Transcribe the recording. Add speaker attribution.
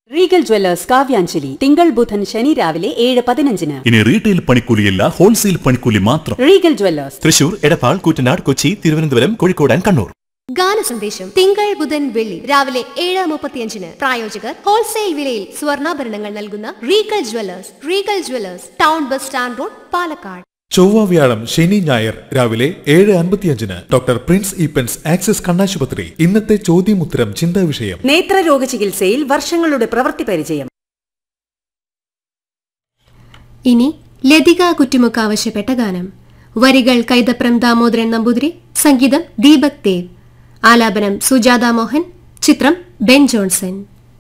Speaker 1: Regal Jewellers കാവ്യാഞ്ജലി തിങ്കൾ ബുധൻ ശനി രാവിലെ ഏഴ് പതിനഞ്ചിന്
Speaker 2: ഇനി റീറ്റെയിൽ പണിക്കൂലിയല്ല ഹോൾസെയിൽ പണിക്കൂലി മാത്രം
Speaker 1: Regal jewellers
Speaker 3: Thrissur Edappal Koottanad Kochi Thiruvananthapuram Kozhikode and Kannur
Speaker 4: ഗാന സന്ദേശം തിങ്കൾ ബുധൻ വെള്ളി രാവിലെ ഏഴ് മുപ്പത്തിയഞ്ചിന് പ്രായോജകർ ഹോൾസെയിൽ വിലയിൽ സ്വർണ്ണാഭരണങ്ങൾ നൽകുന്ന Regal jewellers Regal jewellers town bus stand road Palakkad
Speaker 5: ചൊവ്വ വ്യാഴം ശനി ഞായർ രാവിലെ ഏഴ് അൻപത്തിയഞ്ചിന് ഡോക്ടർ പ്രിൻസ് ഈപ്പൻസ് ആക്സിസ് കണ്ണാശുപത്രി ഇന്നത്തെ ചോദ്യമുത്തരം ചിന്താ വിഷയം
Speaker 1: നേത്രരോഗ ചികിത്സയിൽ വർഷങ്ങളുടെ പ്രവൃത്തി പരിചയം
Speaker 4: ഇനി ലതിക കുറ്റിമുക്ക് ആവശ്യപ്പെട്ട ഗാനം വരികൾ കൈതപ്രം ദാമോദരൻ നമ്പൂതിരി സംഗീതം ദീപക് ദേവ് ആലാപനം സുജാത മോഹൻ ചിത്രം ബെൻ ജോൺസൺ